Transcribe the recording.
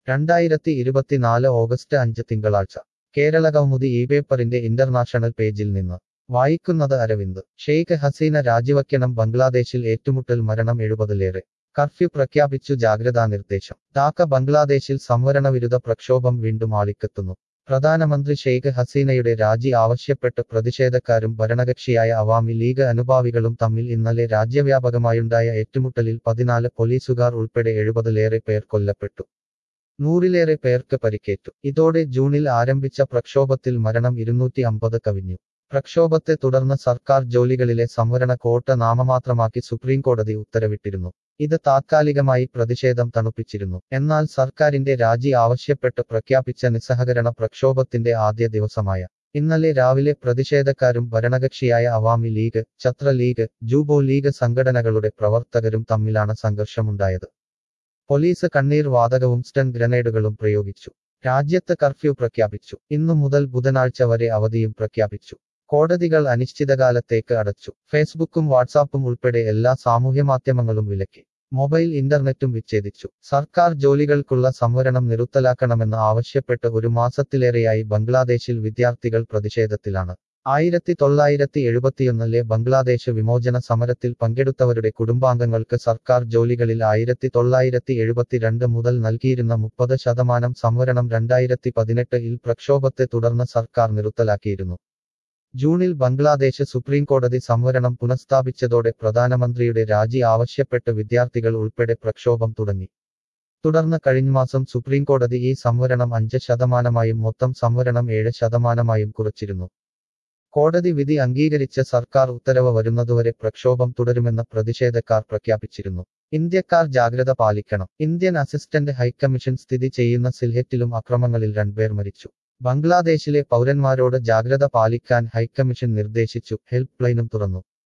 രണ്ടായിരത്തി ഇരുപത്തിനാല് ഓഗസ്റ്റ് അഞ്ച് തിങ്കളാഴ്ച കേരള കൗമുദി ഈ പേപ്പറിന്റെ ഇന്റർനാഷണൽ പേജിൽ നിന്ന് വായിക്കുന്നത് അരവിന്ദ് ഷെയ്ഖ് ഹസീന രാജിവയ്ക്കണം ബംഗ്ലാദേശിൽ ഏറ്റുമുട്ടൽ മരണം എഴുപതിലേറെ കർഫ്യൂ പ്രഖ്യാപിച്ചു ജാഗ്രതാ നിർദ്ദേശം ധാക്ക ബംഗ്ലാദേശിൽ സംവരണവിരുദ്ധ പ്രക്ഷോഭം വീണ്ടും ആളിക്കത്തുന്നു പ്രധാനമന്ത്രി ഷെയ്ഖ് ഹസീനയുടെ രാജി ആവശ്യപ്പെട്ട് പ്രതിഷേധക്കാരും ഭരണകക്ഷിയായ അവാമി ലീഗ് അനുഭാവികളും തമ്മിൽ ഇന്നലെ രാജ്യവ്യാപകമായുണ്ടായ ഏറ്റുമുട്ടലിൽ പതിനാല് പോലീസുകാർ ഉൾപ്പെടെ എഴുപതിലേറെ പേർ കൊല്ലപ്പെട്ടു നൂറിലേറെ പേർക്ക് പരിക്കേറ്റു ഇതോടെ ജൂണിൽ ആരംഭിച്ച പ്രക്ഷോഭത്തിൽ മരണം ഇരുന്നൂറ്റി അമ്പത് കവിഞ്ഞു പ്രക്ഷോഭത്തെ തുടർന്ന് സർക്കാർ ജോലികളിലെ സംവരണ കോട്ട നാമമാത്രമാക്കി സുപ്രീംകോടതി ഉത്തരവിട്ടിരുന്നു ഇത് താത്കാലികമായി പ്രതിഷേധം തണുപ്പിച്ചിരുന്നു എന്നാൽ സർക്കാരിന്റെ രാജി ആവശ്യപ്പെട്ട് പ്രഖ്യാപിച്ച നിസ്സഹകരണ പ്രക്ഷോഭത്തിന്റെ ആദ്യ ദിവസമായ ഇന്നലെ രാവിലെ പ്രതിഷേധക്കാരും ഭരണകക്ഷിയായ Awami League Chhatra League Jubo League സംഘടനകളുടെ പ്രവർത്തകരും തമ്മിലാണ് സംഘർഷമുണ്ടായത് പോലീസ് കണ്ണീർ വാതകവും സ്റ്റൺ ഗ്രനേഡുകളും പ്രയോഗിച്ചു രാജ്യത്ത് കർഫ്യൂ പ്രഖ്യാപിച്ചു ഇന്നു മുതൽ ബുധനാഴ്ച വരെ അവധിയും പ്രഖ്യാപിച്ചു കോടതികൾ അനിശ്ചിതകാലത്തേക്ക് അടച്ചു ഫേസ്ബുക്കും വാട്സാപ്പും ഉൾപ്പെടെ എല്ലാ സാമൂഹ്യമാധ്യമങ്ങളും വിലക്കി മൊബൈൽ ഇന്റർനെറ്റും വിച്ഛേദിച്ചു സർക്കാർ ജോലികൾക്കുള്ള സംവരണം നിറുത്തലാക്കണമെന്ന് ആവശ്യപ്പെട്ട് ഒരു മാസത്തിലേറെയായി ബംഗ്ലാദേശിൽ വിദ്യാർത്ഥികൾ പ്രതിഷേധത്തിലാണ് ആയിരത്തി തൊള്ളായിരത്തി എഴുപത്തിയൊന്നിലെ ബംഗ്ലാദേശ് വിമോചന സമരത്തിൽ പങ്കെടുത്തവരുടെ കുടുംബാംഗങ്ങൾക്ക് സർക്കാർ ജോലികളിൽ ആയിരത്തി തൊള്ളായിരത്തി എഴുപത്തിരണ്ട് മുതൽ നൽകിയിരുന്ന മുപ്പത് ശതമാനം സംവരണം രണ്ടായിരത്തി പതിനെട്ടിൽ പ്രക്ഷോഭത്തെ തുടർന്ന് സർക്കാർ നിറുത്തലാക്കിയിരുന്നു ജൂണിൽ ബംഗ്ലാദേശ് സുപ്രീംകോടതി സംവരണം പുനഃസ്ഥാപിച്ചതോടെ പ്രധാനമന്ത്രിയുടെ രാജി ആവശ്യപ്പെട്ട് വിദ്യാർത്ഥികൾ ഉൾപ്പെടെ പ്രക്ഷോഭം തുടങ്ങി തുടർന്ന് കഴിഞ്ഞമാസം സുപ്രീംകോടതി ഈ സംവരണം അഞ്ച് ശതമാനമായും മൊത്തം സംവരണം ഏഴ് ശതമാനമായും കുറച്ചിരുന്നു കോടതി വിധി അംഗീകരിച്ച സർക്കാർ ഉത്തരവ് വരുന്നതുവരെ പ്രക്ഷോഭം തുടരുമെന്ന് പ്രതിഷേധക്കാർ പ്രഖ്യാപിച്ചിരുന്നു ഇന്ത്യക്കാർ ജാഗ്രത പാലിക്കണം ഇന്ത്യൻ അസിസ്റ്റന്റ് ഹൈക്കമ്മീഷൻ സ്ഥിതി ചെയ്യുന്ന സിൽഹെറ്റിലും അക്രമങ്ങളിൽ രണ്ടുപേർ മരിച്ചു ബംഗ്ലാദേശിലെ പൗരന്മാരോട് ജാഗ്രത പാലിക്കാൻ ഹൈക്കമ്മീഷൻ നിർദ്ദേശിച്ചു ഹെൽപ്പ് ലൈനും തുറന്നു